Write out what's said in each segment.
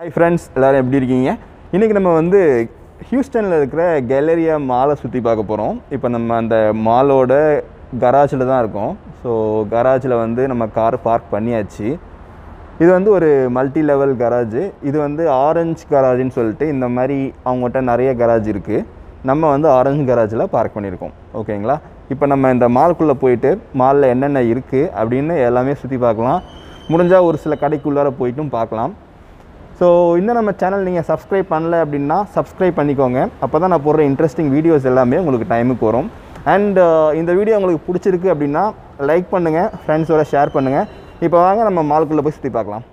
hi friends எல்லோரும் எப்படி இருக்கீங்க இன்றைக்கி நம்ம வந்து ஹியூஸ்டனில் இருக்கிற கேலரியா மாலை சுற்றி பார்க்க போகிறோம் இப்போ நம்ம அந்த மாலோட கராஜில் தான் இருக்கோம் ஸோ கராஜில் வந்து நம்ம கார் பார்க் பண்ணியாச்சு இது வந்து ஒரு மல்டி லெவல் கராஜ் இது வந்து ஆரஞ்ச் கராஜ்னு சொல்லிட்டு இந்த மாதிரி அவங்ககிட்ட நிறைய கராஜ் இருக்குது நம்ம வந்து ஆரஞ்ச் கராஜில் பார்க் பண்ணியிருக்கோம் ஓகேங்களா இப்போ நம்ம இந்த மால்குள்ளே போயிட்டு மாலில் என்னென்ன இருக்குது அப்படின்னு எல்லாமே சுற்றி பார்க்கலாம் முடிஞ்சால் ஒரு சில கடைக்குள்ளார போயிட்டும் பார்க்கலாம் ஸோ இன்னும் நம்ம சேனல் நீங்கள் சப்ஸ்கிரைப் பண்ணல அப்படின்னா சப்ஸ்கிரைப் பண்ணிக்கோங்க அப்போ தான் நான் போடுற இன்ட்ரெஸ்டிங் வீடியோஸ் எல்லாமே உங்களுக்கு டைமுக்கு வரும் அண்ட் இந்த வீடியோ உங்களுக்கு பிடிச்சிருக்கு அப்படின்னா லைக் பண்ணுங்கள் ஃப்ரெண்ட்ஸோட ஷேர் பண்ணுங்கள் இப்போ வாங்க நம்ம மால்குள்ளே போய் சுற்றி பார்க்கலாம்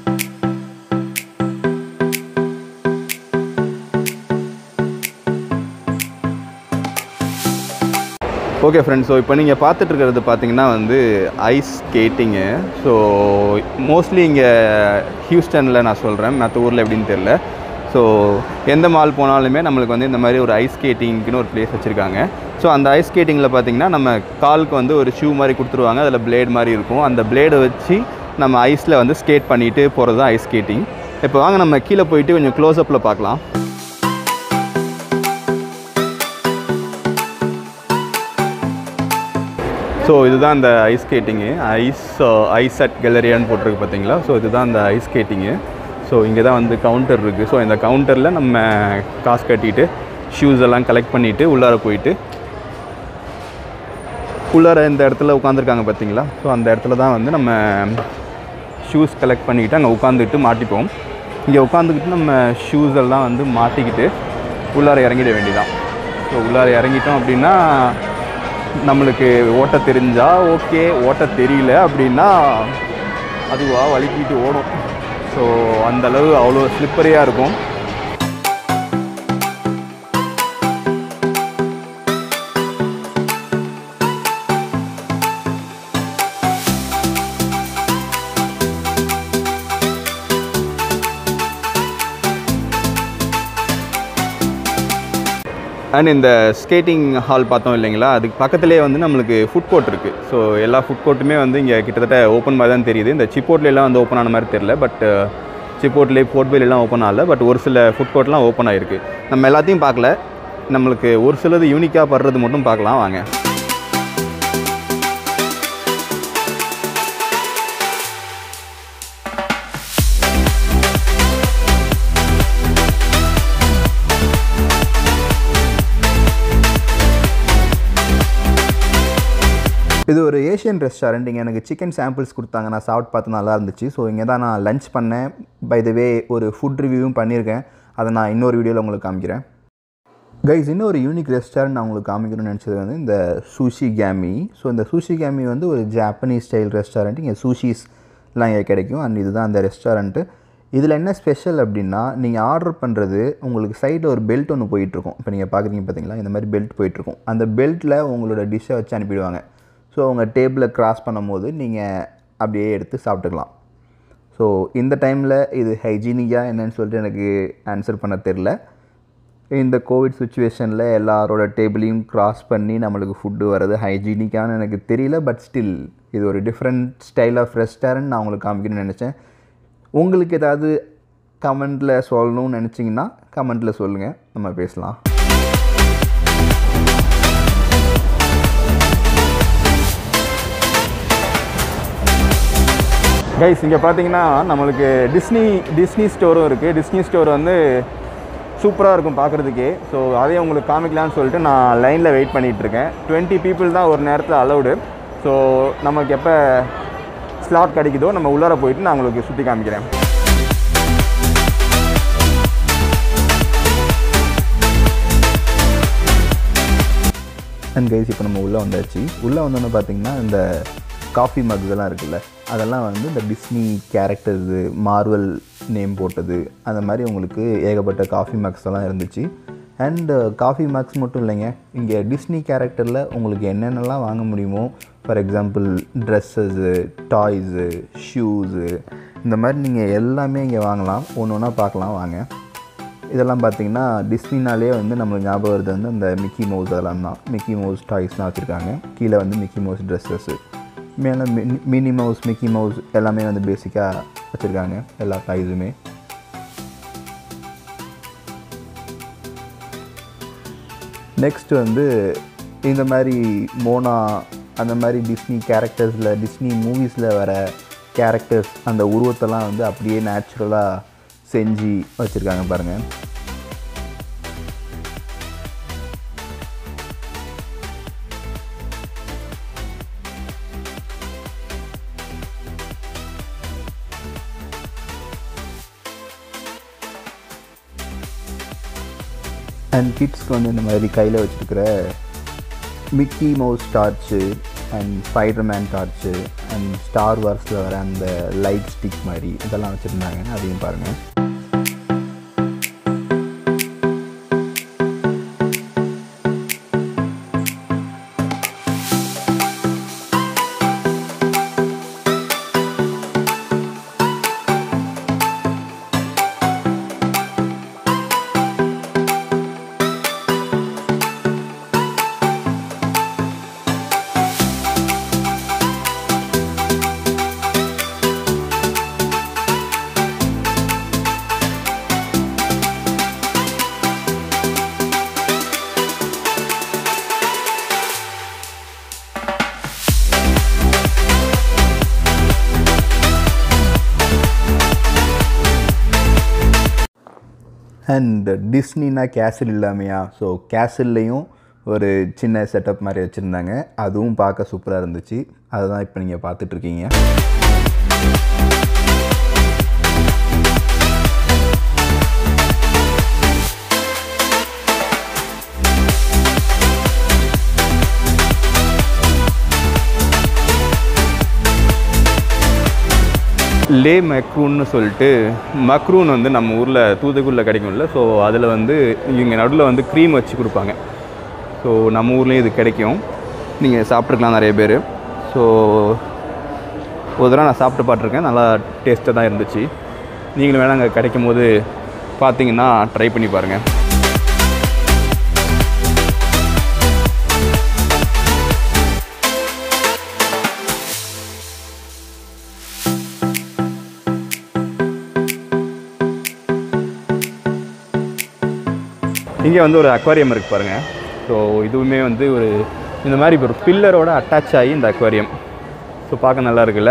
ஓகே ஃப்ரெண்ட்ஸ் ஸோ இப்போ நீங்கள் பார்த்துட்டு இருக்கிறது பார்த்தீங்கன்னா வந்து ஐஸ் ஸ்கேட்டிங்கு ஸோ மோஸ்ட்லி இங்கே ஹியூஸ்டனில் நான் சொல்கிறேன் மற்ற ஊரில் எப்படின்னு தெரில ஸோ எந்த மால் போனாலுமே நம்மளுக்கு வந்து இந்த மாதிரி ஒரு ஐஸ் ஸ்கேட்டிங்க்குன்னு ஒரு பிளேஸ் வச்சுருக்காங்க ஸோ அந்த ஐஸ் ஸ்கேட்டிங்கில் பார்த்தீங்கன்னா நம்ம காலுக்கு வந்து ஒரு ஷூ மாதிரி கொடுத்துருவாங்க அதில் பிளேட் மாதிரி இருக்கும் அந்த பிளேடை வச்சு நம்ம ஐஸில் வந்து ஸ்கேட் பண்ணிட்டு போகிறது தான் ஐஸ் ஸ்கேட்டிங் இப்போ வாங்க நம்ம கீழே போயிட்டு கொஞ்சம் க்ளோஸ்அப்பில் பார்க்கலாம் ஸோ இதுதான் இந்த ice skating ice ice at கேலரியான்னு போட்டிருக்கு பார்த்தீங்களா ஸோ இதுதான் இந்த ஐஸ் ஸ்கேட்டிங்கு ஸோ இங்கே தான் வந்து கவுண்டர் இருக்குது ஸோ இந்த கவுண்டரில் நம்ம காசு கட்டிட்டு ஷூஸ் எல்லாம் கலெக்ட் பண்ணிவிட்டு உள்ளார போயிட்டு உள்ளார இந்த இடத்துல உட்காந்துருக்காங்க பார்த்தீங்களா ஸோ அந்த இடத்துல தான் வந்து நம்ம ஷூஸ் கலெக்ட் பண்ணிக்கிட்டு அங்கே உட்காந்துக்கிட்டு மாட்டிப்போம் இங்கே உட்காந்துக்கிட்டு நம்ம ஷூஸ் எல்லாம் வந்து மாட்டிக்கிட்டு உள்ளார இறங்கிட வேண்டியதான் ஸோ உள்ளார இறங்கிட்டோம் அப்படின்னா நம்மளுக்கு ஓட்ட தெரிஞ்சா ஓகே ஓட்ட தெரியல அப்படின்னா அதுவாக வலிக்கிட்டு ஓடும் ஸோ அந்தளவு அவ்வளோ ஸ்லிப்பரியாக இருக்கும் அண்ட் இந்த ஸ்கேட்டிங் ஹால் பார்த்தோம் இல்லைங்களா அதுக்கு பக்கத்துலேயே வந்து நம்மளுக்கு ஃபுட் கோர்ட் இருக்குது ஸோ எல்லா ஃபுட் கோர்ட்டுமே வந்து இங்கே கிட்டத்தட்ட ஓப்பன் மாதிரி தான் தெரியுது இந்த சிப்போட்லாம் வந்து ஓப்பன் ஆன மாதிரி தெரில பட் சிப்போட்லே போர்ட்வேலாம் ஓப்பன் ஆகல பட் ஒரு சில ஃபுட் கோர்ட்லாம் ஓப்பன் ஆகிருக்கு நம்ம எல்லாத்தையும் பார்க்கல நம்மளுக்கு ஒரு சிலது யூனிக்காக படுறது மட்டும் பார்க்கலாம் வாங்க இது ஒரு ஏஷியன் ரெஸ்டாரண்ட் இங்கே எனக்கு சிக்கன் சாம்பிள்ஸ் கொடுத்தாங்க நான் சாப்பிட்டு பார்த்து நல்லா இருந்துச்சு ஸோ இங்கே தான் நான் லஞ்ச் பண்ணேன் பை த வே ஒரு ஃபுட் ரிவ்யூவும் பண்ணியிருக்கேன் அதை நான் இன்னொரு வீடியோவில் உங்களுக்கு காமிக்கிறேன் கைஸ் இன்னும் ஒரு யூனிக் ரெஸ்டாரண்ட் நான் உங்களுக்கு காமிக்கணும்னு நினச்சது வந்து இந்த சூஷி கேமி ஸோ இந்த சூஷி கேமி வந்து ஒரு ஜாப்பனீஸ் ஸ்டைல் ரெஸ்டாரண்ட் இங்கே சூஷிஸ்லாம் இங்கே கிடைக்கும் அண்ட் இதுதான் அந்த ரெஸ்டாரண்ட்டு இதில் என்ன ஸ்பெஷல் அப்படின்னா நீங்கள் ஆர்டர் பண்ணுறது உங்களுக்கு சைடில் ஒரு பெல்ட் ஒன்று போயிட்டுருக்கும் இப்போ நீங்கள் பார்க்குறீங்க பார்த்தீங்களா இந்த மாதிரி பெல்ட் போயிட்டுருக்கும் அந்த பெல்ட்டில் உங்களோட டிஷ்ஷை வச்சு அனுப்பிடுவாங்க ஸோ உங்கள் டேபிளை க்ராஸ் பண்ணும்போது நீங்கள் அப்படியே எடுத்து சாப்பிட்டுக்கலாம் ஸோ இந்த டைமில் இது ஹைஜீனிக்காக என்னன்னு சொல்லிட்டு எனக்கு ஆன்சர் பண்ண தெரில இந்த கோவிட் சுச்சுவேஷனில் எல்லாரோட டேபிளையும் க்ராஸ் பண்ணி நம்மளுக்கு ஃபுட்டு வர்றது ஹைஜீனிக்கான்னு எனக்கு தெரியல பட் ஸ்டில் இது ஒரு டிஃப்ரெண்ட் ஸ்டைல் ஆஃப் ரெஸ்டாரண்ட் நான் உங்களுக்கு காமிக்கணும்னு நினச்சேன் உங்களுக்கு ஏதாவது கமெண்ட்டில் சொல்லணும்னு நினச்சிங்கன்னா கமெண்ட்டில் சொல்லுங்கள் நம்ம பேசலாம் கைஸ் இங்கே பார்த்தீங்கன்னா நம்மளுக்கு டிஸ்னி டிஸ்னி ஸ்டோரும் இருக்குது டிஸ்னி ஸ்டோர் வந்து சூப்பராக இருக்கும் பார்க்குறதுக்கே ஸோ அதையும் உங்களுக்கு காமிக்கலான்னு சொல்லிட்டு நான் லைனில் வெயிட் பண்ணிகிட்ருக்கேன் டுவெண்ட்டி பீப்புள் தான் ஒரு நேரத்தில் அலௌடு ஸோ நமக்கு எப்போ ஸ்லாட் கிடைக்குதோ நம்ம உள்ளார போயிட்டு நான் உங்களுக்கு சுற்றி காமிக்கிறேன் அண்ட் கைஸ் இப்போ நம்ம உள்ளே வந்தாச்சு உள்ளே வந்தோன்னே பார்த்தீங்கன்னா இந்த காஃபி மக்ஸ் எல்லாம் இருக்குல்ல அதெல்லாம் வந்து இந்த டிஸ்னி கேரக்டர்ஸு மார்வல் நேம் போட்டது அந்த மாதிரி உங்களுக்கு ஏகப்பட்ட காஃபி மக்ஸ் எல்லாம் இருந்துச்சு அண்டு காஃபி மக்ஸ் மட்டும் இல்லைங்க இங்கே டிஸ்னி கேரக்டரில் உங்களுக்கு என்னென்னலாம் வாங்க முடியுமோ for example dresses toys shoes இந்த மாதிரி நீங்கள் எல்லாமே இங்கே வாங்கலாம் ஒன்று ஒன்றா பார்க்கலாம் வாங்க இதெல்லாம் பார்த்தீங்கன்னா டிஸ்னினாலே வந்து நம்மளுக்கு ஞாபகம் வருது வந்து அந்த மிக்கி மவுஸ் அதெல்லாம் தான் மிக்கி மவுஸ் டாய்ஸ்லாம் வச்சுருக்காங்க கீழே வந்து மிக்கி மவுஸ் ட்ரெஸ்ஸஸ்ஸு மேலே மினி மவுஸ் மிக்கி மவுஸ் எல்லாமே வந்து பேசிக்காக வச்சுருக்காங்க எல்லா டாய்ஸுமே நெக்ஸ்ட் வந்து இந்த மாதிரி மோனா அந்த மாதிரி டிஸ்னி கேரக்டர்ஸில் டிஸ்னி மூவிஸில் வர கேரக்டர்ஸ் அந்த உருவத்தெல்லாம் வந்து அப்படியே நேச்சுரலாக செஞ்சு வச்சுருக்காங்க பாருங்கள் அண்ட் கிட்ஸ்க்கு வந்து இந்த மாதிரி கையில் வச்சுருக்கிற Mickey Mouse torch and Spiderman torch and star வார்ஸில் வர அந்த லைட் ஸ்டிக் மாதிரி இதெல்லாம் வச்சுருந்தாங்க அதையும் பாருங்கள் அண்ட் டிஸ்னினா கேசில் இல்லாமையா ஸோ கேசில்லையும் ஒரு சின்ன செட்டப் மாதிரி வச்சுருந்தாங்க அதுவும் பார்க்க சூப்பராக இருந்துச்சு அதை தான் இப்போ நீங்கள் பார்த்துட்ருக்கீங்க லே மக்ரூன்னு சொல்லிட்டு மக்ரூன் வந்து நம்ம ஊரில் தூத்துக்குடியில் கிடைக்கும்ல ஸோ அதில் வந்து இங்கே நடுவில் வந்து க்ரீம் வச்சு கொடுப்பாங்க ஸோ நம்ம ஊர்லேயும் இது கிடைக்கும் நீங்கள் சாப்பிட்ருக்கலாம் நிறைய பேர் ஸோ ஒரு தடவை நான் சாப்பிட்டு பார்த்துருக்கேன் நல்லா டேஸ்ட்டாக தான் இருந்துச்சு நீங்களும் வேணால் அங்கே கிடைக்கும் போது பார்த்தீங்கன்னா ட்ரை பண்ணி பாருங்கள் இங்கே வந்து ஒரு அக்வாரியம் இருக்குது பாருங்கள் ஸோ இதுவுமே வந்து ஒரு இந்த மாதிரி ஒரு பில்லரோட அட்டாச் ஆகி இந்த அக்வாரியம் ஸோ பார்க்க நல்லா இருக்குல்ல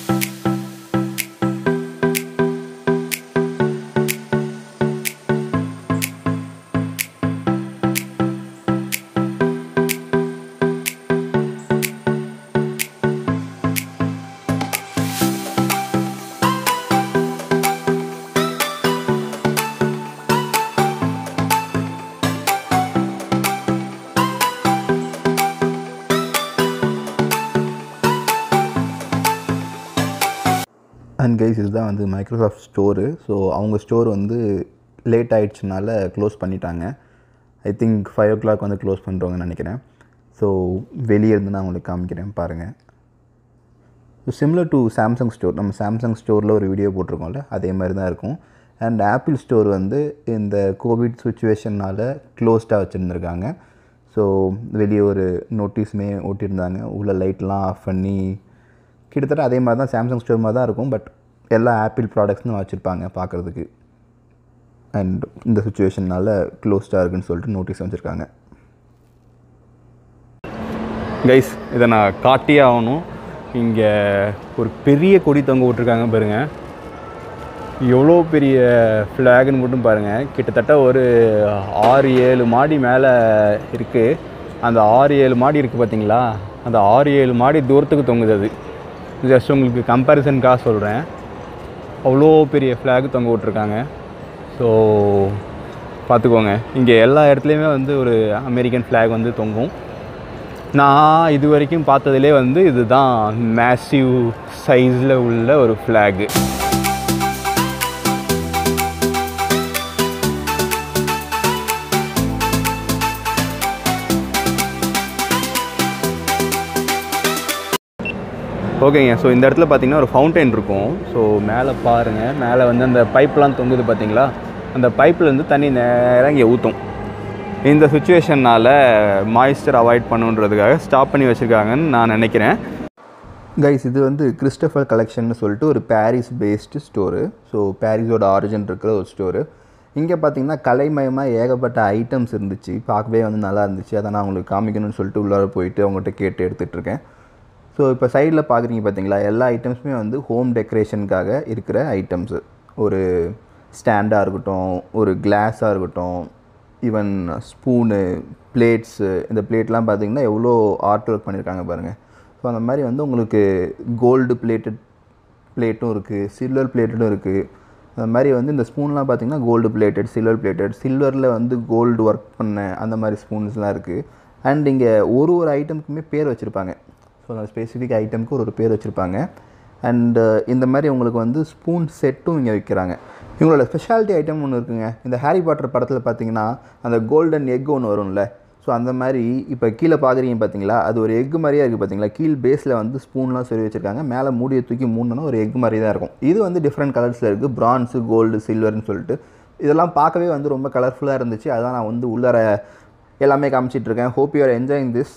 அண்ட் கைஸ் இதுதான் வந்து மைக்ரோசாஃப்ட் ஸ்டோரு ஸோ அவங்க ஸ்டோர் வந்து லேட் ஆயிடுச்சுனால க்ளோஸ் பண்ணிட்டாங்க I think five o'clock வந்து க்ளோஸ் பண்ணுறவங்கன்னு நினைக்கிறேன் ஸோ வெளியே இருந்து நான் உங்களுக்கு காமிக்கிறேன் பாருங்கள் so similar to Samsung store நம்ம சாம்சங் ஸ்டோரில் ஒரு வீடியோ போட்டிருக்கோம்ல அதே மாதிரி தான் இருக்கும் அண்ட் ஆப்பிள் ஸ்டோர் வந்து இந்த கோவிட் சுச்சுவேஷனால் க்ளோஸ்டாக வச்சுருந்துருக்காங்க ஸோ வெளியே ஒரு நோட்டீஸுமே ஓட்டியிருந்தாங்க உள்ள லைட்லாம் ஆஃப் பண்ணி கிட்டத்தட்ட அதே மாதிரி தான் சாம்சங் ஸ்டோர் மாதிரி தான் இருக்கும் பட் எல்லா ஆப்பிள் ப்ராடக்ட்ஸும் வச்சுருப்பாங்க பார்க்குறதுக்கு அண்ட் இந்த சுச்சுவேஷனால் க்ளோஸ்டாக இருக்குன்னு சொல்லிட்டு நோட்டீஸ் வச்சுருக்காங்க கைஸ் இதை நான் காட்டியே ஆகணும் இங்கே ஒரு பெரிய கொடி தொங்க விட்ருக்காங்க பாருங்க எவ்வளோ பெரிய ஃப்ளாக்னு மட்டும் பாருங்கள் கிட்டத்தட்ட ஒரு ஆறு ஏழு மாடி மேலே இருக்குது அந்த ஆறு ஏழு மாடி இருக்குது பார்த்தீங்களா அந்த ஆறு ஏழு மாடி தூரத்துக்கு தொங்குது அது ஜஸ்ட் உங்களுக்கு கம்பேரிசனுக்காக சொல்கிறேன் அவ்வளோ பெரிய ஃப்ளாக் தொங்க விட்ருக்காங்க ஸோ பார்த்துக்கோங்க இங்கே எல்லா இடத்துலையுமே வந்து ஒரு அமெரிக்கன் ஃப்ளாக் வந்து தொங்கும் நான் இது வரைக்கும் பார்த்ததுலே வந்து இதுதான் மேசிவ் சைஸில் உள்ள ஒரு ஃப்ளாகு ஓகேங்க ஸோ இந்த இடத்துல பார்த்தீங்கன்னா ஒரு ஃபவுண்டைன் இருக்கும் ஸோ மேலே பாருங்கள் மேலே வந்து அந்த பைப்லாம் தொங்குது பார்த்தீங்களா அந்த பைப்லேருந்து தண்ணி நேராக இங்கே ஊற்றும் இந்த சுச்சுவேஷனால் மாய்ஸ்சர் அவாய்ட் பண்ணுன்றதுக்காக ஸ்டாப் பண்ணி வச்சுருக்காங்கன்னு நான் நினைக்கிறேன் கைஸ் இது வந்து கிறிஸ்டபர் கலெக்ஷன் சொல்லிட்டு ஒரு பாரிஸ் பேஸ்டு ஸ்டோரு ஸோ பாரிஸோட ஆரிஜின் இருக்கிற ஒரு ஸ்டோரு இங்கே பார்த்தீங்கன்னா கலைமயமாக ஏகப்பட்ட ஐட்டம்ஸ் இருந்துச்சு பார்க்கவே வந்து நல்லா இருந்துச்சு அதை நான் உங்களுக்கு காமிக்கணும்னு சொல்லிட்டு உள்ளார போயிட்டு அவங்கள்ட்ட கேட்டு எடுத்துகிட்டு இருக்கேன் ஸோ இப்போ சைடில் பார்க்குறீங்க பார்த்தீங்களா எல்லா ஐட்டம்ஸுமே வந்து ஹோம் டெக்கரேஷனுக்காக இருக்கிற ஐட்டம்ஸு ஒரு ஸ்டாண்டாக இருக்கட்டும் ஒரு கிளாஸாக இருக்கட்டும் ஈவன் ஸ்பூனு பிளேட்ஸு இந்த பிளேட்லாம் பார்த்தீங்கன்னா எவ்வளோ ஆர்ட் ஒர்க் பண்ணியிருக்காங்க பாருங்கள் ஸோ அந்த மாதிரி வந்து உங்களுக்கு கோல்டு பிளேட்டட் பிளேட்டும் இருக்குது சில்வர் பிளேட்டடும் இருக்குது அந்த மாதிரி வந்து இந்த ஸ்பூன்லாம் பார்த்தீங்கன்னா கோல்டு பிளேட்டட் சில்வர் பிளேட்டட் சில்வரில் வந்து கோல்டு ஒர்க் பண்ண அந்த மாதிரி ஸ்பூன்ஸ்லாம் இருக்குது அண்ட் இங்கே ஒரு ஒரு ஐட்டமுக்குமே பேர் வச்சுருப்பாங்க ஸோ அந்த ஸ்பெசிஃபிக் ஐட்டமுக்கு ஒரு ஒரு பேர் வச்சுருப்பாங்க அண்டு இந்த மாதிரி உங்களுக்கு வந்து ஸ்பூன் செட்டும் இங்கே விற்கிறாங்க இவங்களோட ஸ்பெஷாலிட்டி ஐட்டம் ஒன்று இருக்குங்க இந்த ஹாரி பாட்டர் படத்தில் பார்த்தீங்கன்னா அந்த கோல்டன் எக் ஒன்று வரும்ல ஸோ அந்த மாதிரி இப்போ கீழே பார்க்குறீங்க பார்த்தீங்களா அது ஒரு எக் மாதிரியே இருக்குது பார்த்தீங்களா கீழ் பேஸில் வந்து ஸ்பூன்லாம் சொல்லி வச்சுருக்காங்க மேலே மூடியை தூக்கி மூணுனா ஒரு எக் மாதிரி தான் இருக்கும் இது வந்து டிஃப்ரெண்ட் கலர்ஸில் இருக்குது பிரான்ஸு கோல்டு சில்வர்னு சொல்லிட்டு இதெல்லாம் பார்க்கவே வந்து ரொம்ப கலர்ஃபுல்லாக இருந்துச்சு அதான் நான் வந்து உள்ளார எல்லாமே காமிச்சிட்டு இருக்கேன் hope you are enjoying this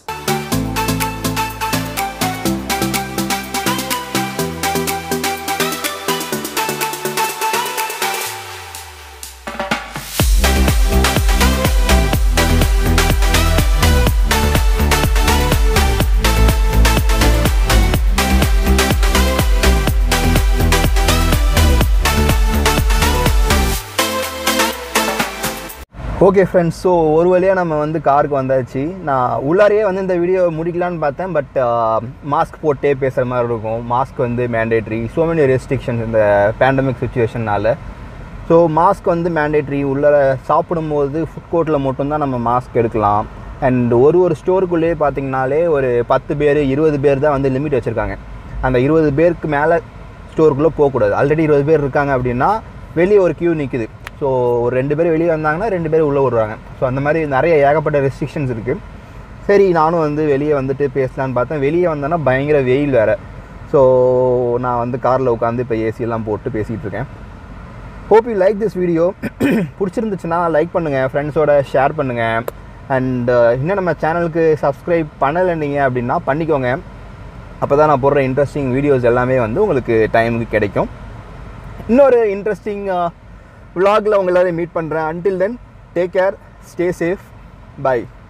okay friends so ஒரு வழியாக நம்ம வந்து காருக்கு வந்தாச்சு நான் உள்ளாரையே வந்து இந்த வீடியோ முடிக்கலான்னு பார்த்தேன் பட் மாஸ்க் போட்டே பேசுகிற மாதிரி இருக்கும் மாஸ்க் வந்து மேண்டேட்ரி ஸோ மெனி ரெஸ்ட்ரிக்ஷன்ஸ் இந்த பேண்டமிக் சுச்சுவேஷனால் ஸோ மாஸ்க் வந்து மேண்டேட்ரி உள்ளார சாப்பிடும்போது ஃபுட் கோர்ட்டில் மட்டும்தான் நம்ம மாஸ்க் எடுக்கலாம் அண்ட் ஒரு ஒரு ஸ்டோருக்குள்ளேயே பார்த்தீங்கனாலே ஒரு பத்து பேர் இருபது பேர் தான் வந்து லிமிட் வச்சுருக்காங்க அந்த இருபது பேருக்கு மேலே ஸ்டோருக்குள்ளே போகக்கூடாது ஆல்ரெடி இருபது பேர் இருக்காங்க அப்படின்னா வெளியே ஒரு கியூ நிற்குது ஸோ ஒரு ரெண்டு பேர் வெளியே வந்தாங்கன்னா ரெண்டு பேர் உள்ளே விடுவாங்க ஸோ அந்த மாதிரி நிறைய ஏகப்பட்ட ரெஸ்ட்ரிக்ஷன்ஸ் இருக்குது சரி நானும் வந்து வெளியே வந்துட்டு பேசலான்னு பார்த்தேன் வெளியே வந்தேன்னா பயங்கர வெயில் வேறு ஸோ நான் வந்து காரில் உட்காந்து இப்போ ஏசியெல்லாம் போட்டு பேசிகிட்டு இருக்கேன் hope you like this video பிடிச்சிருந்துச்சுன்னா லைக் பண்ணுங்கள் ஃப்ரெண்ட்ஸோட ஷேர் பண்ணுங்கள் அண்ட் இன்னும் நம்ம சேனலுக்கு சப்ஸ்கிரைப் பண்ணலை நீங்கள் அப்படின்னா பண்ணிக்கோங்க அப்போ தான் நான் போடுற இன்ட்ரெஸ்டிங் வீடியோஸ் எல்லாமே வந்து உங்களுக்கு டைமுக்கு கிடைக்கும் இன்னொரு இன்ட்ரெஸ்டிங் vlogல உங்க எல்லாரையும் மீட் பண்ணுறேன் until then take care stay safe by